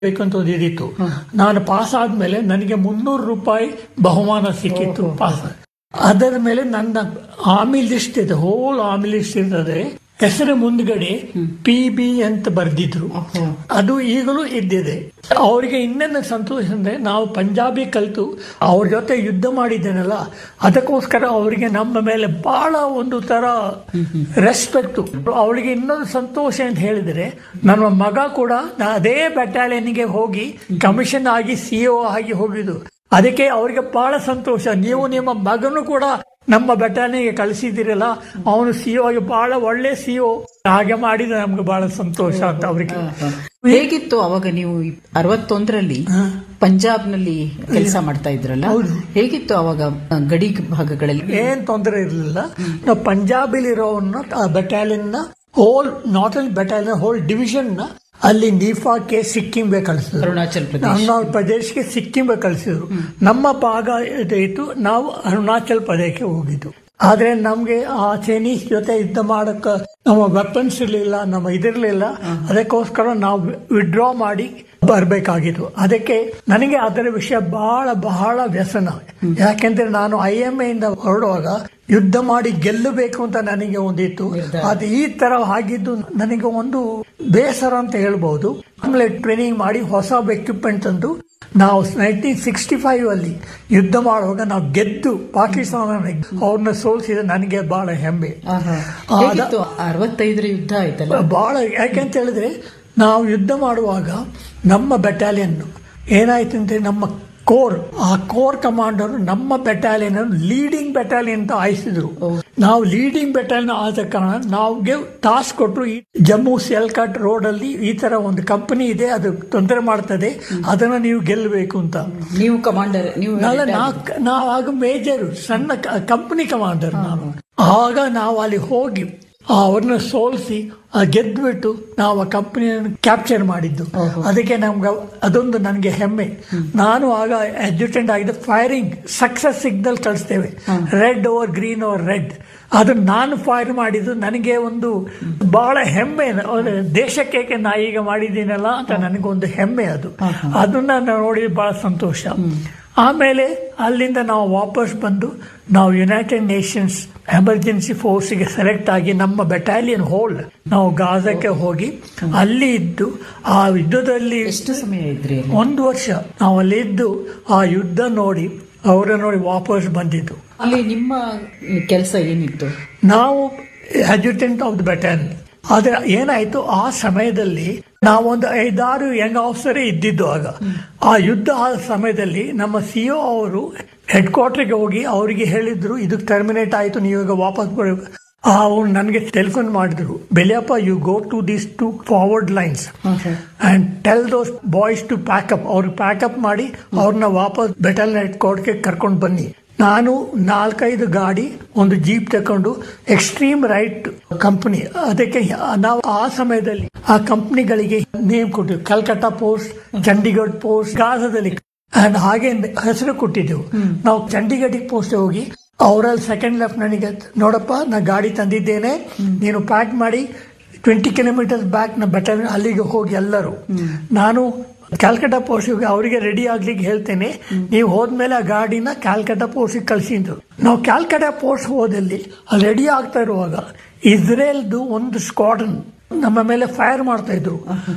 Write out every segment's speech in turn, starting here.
ಬೇಕಂತ ಒಂದು ಇದಿತ್ತು ನಾನು ಪಾಸ್ ಆದ್ಮೇಲೆ ನನಗೆ ಮುನ್ನೂರು ರೂಪಾಯಿ ಬಹುಮಾನ ಸಿಕ್ಕಿತ್ತು ಪಾಸ್ ಅದರ ಮೇಲೆ ನನ್ನ ಆರ್ಮಿ ಲಿಸ್ಟ್ ಇದೆ ಹೋಲ್ ಆರ್ಮಿ ಲಿಸ್ಟ್ ಇರ್ತದೆ ಹೆಸರು ಮುಂದ್ಗಡೆ ಪಿ ಬಿ ಅಂತ ಬರ್ದಿದ್ರು ಅದು ಈಗಲೂ ಇದ್ದಿದೆ ಅವರಿಗೆ ಇನ್ನೊಂದು ಸಂತೋಷ ಅಂದ್ರೆ ನಾವು ಪಂಜಾಬಿ ಕಲಿತು ಅವ್ರ ಜೊತೆ ಯುದ್ಧ ಮಾಡಿದ್ದೇನಲ್ಲ ಅದಕ್ಕೋಸ್ಕರ ಅವರಿಗೆ ನಮ್ಮ ಮೇಲೆ ಬಹಳ ಒಂದು ತರ ರೆಸ್ಪೆಕ್ಟ್ ಅವಳಿಗೆ ಇನ್ನೊಂದು ಸಂತೋಷ ಅಂತ ಹೇಳಿದ್ರೆ ನನ್ನ ಮಗ ಕೂಡ ನಾ ಅದೇ ಬೆಟಾಲಿಯನ್ಗೆ ಹೋಗಿ ಕಮಿಷನ್ ಆಗಿ ಸಿಇಒ ಆಗಿ ಹೋಗಿದ್ದು ಅದಕ್ಕೆ ಅವರಿಗೆ ಬಹಳ ಸಂತೋಷ ನೀವು ನಿಮ್ಮ ಮಗನು ಕೂಡ ನಮ್ಮ ಬೆಟಾಲಿಯನ್ಗೆ ಕಳಿಸಿದಿರಲ್ಲ ಅವನು ಸಿಇಒ ಆಗಿ ಬಹಳ ಒಳ್ಳೆ ಸಿಇಒ ಹಾಗೆ ಮಾಡಿದ ನಮ್ಗೆ ಬಹಳ ಸಂತೋಷ ಅಂತ ಅವ್ರಿಗೆ ಹೇಗಿತ್ತು ಅವಾಗ ನೀವು ಅರವತ್ತೊಂದರಲ್ಲಿ ಪಂಜಾಬ್ನಲ್ಲಿ ಕೆಲಸ ಮಾಡ್ತಾ ಇದ್ರಲ್ಲ ಹೌದು. ಹೇಗಿತ್ತು ಅವಾಗ ಆ, ಗಡಿ ಭಾಗಗಳಲ್ಲಿ ಏನ್ ತೊಂದರೆ ಇರಲಿಲ್ಲ ನಾವು ಪಂಜಾಬಿಲಿರೋನ್ನ ಬೆಟಾಲಿಯನ್ ನ whole not only battalion whole division ನ ಅಲ್ಲಿ ನಿಫಾಕ್ಕೆ ಸಿಕ್ಕಿಂಗೆ ಕಳಿಸಿದ್ರು ಅರುಣಾಚಲ್ ಪ್ರದೇಶ ಅರುಣಾಚಲ್ ಪ್ರದೇಶಕ್ಕೆ ಸಿಕ್ಕಿಂಗೆ ಕಳಿಸಿದ್ರು ನಮ್ಮ ಭಾಗ ಇತ್ತು ನಾವು ಅರುಣಾಚಲ್ ಪ್ರದೇಶಕ್ಕೆ ಹೋಗಿದ್ದು ಆದ್ರೆ ನಮ್ಗೆ ಆ ಚೈನೀಸ್ ಜೊತೆ ಯುದ್ಧ ಮಾಡಕ್ಕ ನಮ್ಮ ವೆಪನ್ಸ್ ಇರಲಿಲ್ಲ ನಮ್ಮ ಇದಿರ್ಲಿಲ್ಲ ಅದಕ್ಕೋಸ್ಕರ ನಾವು ವಿಡ್ರಾ ಮಾಡಿ ಬರಬೇಕಾಗಿತ್ತು ಅದಕ್ಕೆ ನನಗೆ ಅದರ ವಿಷಯ ಬಹಳ ಬಹಳ ವ್ಯಸನ ಯಾಕೆಂದ್ರೆ ನಾನು ಐ ಎಂ ಇಂದ ಹೊರಡುವಾಗ ಯುದ್ಧ ಮಾಡಿ ಗೆಲ್ಲಬೇಕು ಅಂತ ನನಗೆ ಒಂದಿತ್ತು ಅದು ಈ ತರ ಆಗಿದ್ದು ನನಗೆ ಒಂದು ಬೇಸರ ಅಂತ ಹೇಳ್ಬಹುದು ಆಮೇಲೆ ಟ್ರೈನಿಂಗ್ ಮಾಡಿ ಹೊಸ ಎಕ್ವಿಪ್ಮೆಂಟ್ ತಂದು ನಾವು ನೈನ್ಟೀನ್ ಸಿಕ್ಸ್ಟಿ ಫೈವ್ ಅಲ್ಲಿ ಯುದ್ಧ ಮಾಡುವಾಗ ನಾವು ಗೆದ್ದು ಪಾಕಿಸ್ತಾನ ಅವ್ರನ್ನ ಸೋಲಿಸಿದ ನನಗೆ ಬಹಳ ಹೆಮ್ಮೆ ಆಹಾ. ಆ, ಹೇಗಿತ್ತು ಅರವತ್ತೈದರ ಯುದ್ಧ ಆಯ್ತಲ್ಲ ಬಹಳ ಯಾಕೆಂತ ಹೇಳಿದ್ರೆ ನಾವು ಯುದ್ಧ ಮಾಡುವಾಗ ನಮ್ಮ ಬೆಟಾಲಿಯನ್ ಏನಾಯ್ತು ಅಂದ್ರೆ ನಮ್ಮ ಕೋರ್ ಆ ಕೋರ್ ಕಮಾಂಡರ್ ನಮ್ಮ ಬೆಟಾಲಿಯನ್ ಲೀಡಿಂಗ್ ಬೆಟಾಲಿಯನ್ ಅಂತ ಆಯಿಸಿದ್ರು ನಾವು ಲೀಡಿಂಗ್ ಬೆಟಾಲಿಯನ್ ಆದ ಕಾರಣ ನಾವ್ಗೆ ಟಾಸ್ಕ್ ಕೊಟ್ಟರು ಈ ಜಮ್ಮು ಸೆಲ್ಕಟ್ ರೋಡ್ ಅಲ್ಲಿ ಈ ತರ ಒಂದು ಕಂಪನಿ ಇದೆ ಅದು ತೊಂದರೆ ಮಾಡ್ತದೆ ಅದನ್ನ ನೀವು ಗೆಲ್ಲಬೇಕು ಅಂತ ನೀವು ಕಮಾಂಡರ್ ನೀವು ಅಲ್ಲ ನಾ- ನಾವು ಆಗ ಮೇಜರ್ ಸಣ್ಣ ಕಂಪನಿ ಕಮಾಂಡರ್ ನಾನು ಆಗ ನಾವು ಅಲ್ಲಿ ಹೋಗಿ ಅವ್ರನ್ನ ಸೋಲಿಸಿ ಗೆದ್ಬಿಟ್ಟು ನಾವು ಆ ಕಂಪನಿಯನ್ನು ಕ್ಯಾಪ್ಚರ್ ಮಾಡಿದ್ದು ಅದಕ್ಕೆ ನಮ್ಗೆ ಅದೊಂದು ನನಗೆ ಹೆಮ್ಮೆ ನಾನು ಆಗ ಅಡ್ಜುಟೆಂಟ್ ಆಗಿದ್ದ ಫೈರಿಂಗ್ ಸಕ್ಸಸ್ ಸಿಗ್ನಲ್ ಕಳಿಸ್ತೇವೆ red over green over red ಅದು ನಾನು ಫೈರ್ ಮಾಡಿದ್ದು ನನಗೆ ಒಂದು ಬಹಳ ಹೆಮ್ಮೆ ಅವ್ರ ದೇಶಕ್ಕೆ ನಾ ಈಗ ಮಾಡಿದ್ದೀನಲ್ಲ ಅಂತ ನನಗೊಂದು ಹೆಮ್ಮೆ ಅದು ಅದನ್ನ ನಾನು ನೋಡಿ ಬಹಳ ಸಂತೋಷ ಆಮೇಲೆ ಅಲ್ಲಿಂದ ನಾವು ವಾಪಸ್ ಬಂದು ನಾವು ಯುನೈಟೆಡ್ ನೇಷನ್ಸ್ ಎಮರ್ಜೆನ್ಸಿ ಫೋರ್ಸ್ಗೆ ಸೆಲೆಕ್ಟ್ ಆಗಿ ನಮ್ಮ ಬೆಟಾಲಿಯನ್ ಹೋಲ್ ನಾವು ಗಾಜಕ್ಕೆ ಹೋಗಿ ಅಲ್ಲಿ ಇದ್ದು ಆ ಯುದ್ಧದಲ್ಲಿ ಎಷ್ಟು ಸಮಯ ಇದ್ರಿ ಅಲ್ಲಿ? ಒಂದು ವರ್ಷ ನಾವು ಅಲ್ಲಿ ಇದ್ದು ಆ ಯುದ್ಧ ನೋಡಿ ಅವರ ನೋಡಿ ವಾಪಸ್ ಬಂದಿದ್ದು ಅಲ್ಲಿ ನಿಮ್ಮ ಕೆಲಸ ಏನಿತ್ತು ನಾವು ಅಡ್ಜುಟೆಂಟ್ ಆಫ್ ದ ಬೆಟಾಲಿಯನ್ ಆದ್ರೆ ಏನಾಯ್ತು ಆ ಸಮಯದಲ್ಲಿ ನಾವೊಂದು ಐದಾರು ಯಂಗ್ ಆಫೀಸರೇ ಇದ್ದಿದ್ದು ಆಗ ಆ ಯುದ್ಧ ಆದ ಸಮಯದಲ್ಲಿ ನಮ್ಮ ಸಿಒ ಅವರು ಹೆಡ್ ಕ್ವಾರ್ಟರ್ಗೆ ಹೋಗಿ ಅವರಿಗೆ ಹೇಳಿದ್ರು ಇದು ಟರ್ಮಿನೇಟ್ ಆಯ್ತು ನೀವು ಈಗ ವಾಪಸ್ ಬರಬೇಕು ಅವ್ರು ನನಗೆ ಟೆಲಿಫೋನ್ ಮಾಡಿದ್ರು Belliappa you go to these two forward lines and tell those boys to pack up ಅವ್ರಿಗೆ ಪ್ಯಾಕಪ್ ಮಾಡಿ ಅವ್ರನ್ನ ವಾಪಸ್ ಬೆಟಲ್ ನೆಟ್ ಕೋರ್ಟ್ಗೆ ಕರ್ಕೊಂಡು ಬನ್ನಿ ನಾನು ನಾಲ್ಕೈದು ಗಾಡಿ ಒಂದು ಜೀಪ್ ತಕೊಂಡು ಎಕ್ಸ್ಟ್ರೀಮ್ ರೈಟ್ ಕಂಪನಿ ಅದಕ್ಕೆ ನಾವು ಆ ಸಮಯದಲ್ಲಿ ಆ ಕಂಪನಿಗಳಿಗೆ ನೇಮ್ ಕೊಟ್ಟಿವಿ ಕಲ್ಕತ್ತಾ ಪೋಸ್ಟ್ ಚಂಡೀಗಢ ಪೋಸ್ಟ್ ಗಾಜಾದಲ್ಲಿ ಅಂಡ್ ಹಾಗೆ ಹೆಸರು ಕೊಟ್ಟಿದ್ದೆವು ನಾವು ಚಂಡೀಗಢ ಪೋಸ್ಟ್ ಹೋಗಿ ಅವರಲ್ಲಿ ಸೆಕೆಂಡ್ ಲೆಫ್ಟಿನೆಂಟ್ಗೆ ನೋಡಪ್ಪ ನಾ ಗಾಡಿ ತಂದಿದ್ದೇನೆ ನೀನು ಪ್ಯಾಕ್ ಮಾಡಿ ಟ್ವೆಂಟಿ ಕಿಲೋಮೀಟರ್ಸ್ ಬ್ಯಾಕ್ ನ ಬೆಟರ್ ಅಲ್ಲಿಗೆ ಹೋಗಿ ಎಲ್ಲರೂ ನಾನು ಕ್ಯಾಲ್ಕಟಾ ಪೋಸ್ಟ್ಗೆ ಅವರಿಗೆ ರೆಡಿ ಆಗ್ಲಿಕ್ಕೆ ಹೇಳ್ತೇನೆ ನೀವು ಹೋದ್ಮೇಲೆ ಆ ಗಾಡಿನ ಕ್ಯಾಲ್ಕಟಾ ಪೋಸ್ಟ್ಗೆ ಕಳಿಸಿದ್ರು ನಾವು ಕ್ಯಾಲ್ಕಟಾ ಪೋಸ್ಟ್ ಹೋದಲ್ಲಿ ಅಲ್ಲಿ ರೆಡಿ ಆಗ್ತಾ ಇರುವಾಗ ಇಸ್ರೇಲ್ದು ಒಂದು ಸ್ಕ್ವಾಡನ್ ನಮ್ಮ ಮೇಲೆ ಫೈರ್ ಮಾಡ್ತಾ ಇದ್ರು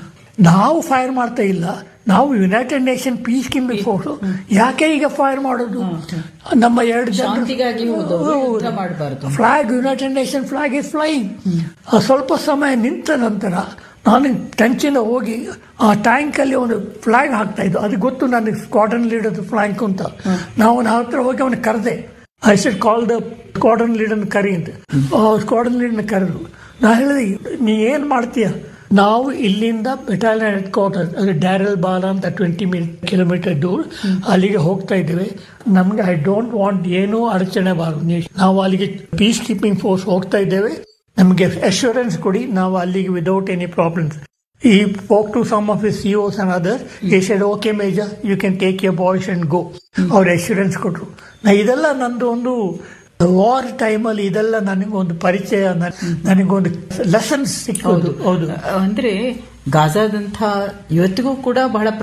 ನಾವು ಫೈರ್ ಮಾಡ್ತಾ ಇಲ್ಲ ನಾವು United Nation peace keeping force ಯಾಕೆ ಈಗ ಫೈರ್ ಮಾಡೋದು ನಮ್ಮ ಎರಡು ಶಾಂತಿಗಾಗಿ ಹೋದವರು ಯುದ್ಧ ಜನ ಮಾಡಬಾರ್ದು flag United Nation flag is flying ಸ್ವಲ್ಪ ಸಮಯ ನಿಂತ ನಂತರ ನಾನು ಟೆನ್ಷನ್ ಹೋಗಿ ಆ ಟ್ಯಾಂಕ್ ಅಲ್ಲಿ ಒಂದು ಫ್ಲಾಗ್ ಹಾಕ್ತಾ ಇದ್ದು ಅದು ಗೊತ್ತು ನನಗೆ ಸ್ಕ್ವಾಡನ್ ಲೀಡರ್ ಫ್ಲಾಗ್ ಅಂತ ನಾವು ಅವನ ಹತ್ರ ಹೋಗಿ ಅವನ ಕರೆದೆ I should call the squadron leader ಕರಿ ಅಂತ ಸ್ಕ್ವಾಡನ್ ಲೀಡರ್ನ ಕರೆದ್ರು ನಾ ಹೇಳಿದೆ ನೀ ಏನ್ ಮಾಡ್ತೀಯ ನಾವು ಇಲ್ಲಿಂದ ಬೆಟಾಲಿಯನ್ ಹೆಡ್ ಕ್ವಾರ್ಟರ್ ಅದು ಡ್ಯಾರಲ್ ಬಾಲ ಅಂತ ಟ್ವೆಂಟಿ ಮಿನಿಟ್ ಕಿಲೋಮೀಟರ್ ದೂರ ಅಲ್ಲಿಗೆ ಹೋಗ್ತಾ ಇದ್ದೇವೆ ನಮ್ಗೆ ಐ ಡೋಂಟ್ ವಾಂಟ್ ಏನೂ ಅಡಚಣೆ ಬಾರದು ನೀವು ನಾವು ಅಲ್ಲಿಗೆ ಪೀಸ್ ಕೀಪಿಂಗ್ ಫೋರ್ಸ್ ಹೋಗ್ತಾ ಇದ್ದೇವೆ ನಮಗೆ ಅಶ್ಯೂರೆನ್ಸ್ ಕೊಡಿ ನಾವು ಅಲ್ಲಿಗೆ ವಿದೌಟ್ ಎನಿ ಪ್ರಾಬ್ಲಮ್ಸ್ ಈ spoke to some of his CEOs and others. He said, okay, Major, you can take your boys and go. ಅವ್ರ ಅಶ್ಯೂರೆನ್ಸ್ ಕೊಟ್ರು ನಾ ಇದೆಲ್ಲ ನಂದು ಒಂದು ವಾರ್ ಟೈಮಲ್ಲಿ ಇದೆಲ್ಲ ನನಗೊಂದು ಪರಿಚಯ ನ- ನನಗೊಂದು ಲೆಸನ್ಸ್ ಸಿಕ್ಕೋದು ಹೌದು ಅಂದ್ರೆ ಗಾಜಾದಂಥ ಇವತ್ತಿಗೂ ಕೂಡ ಬಹಳ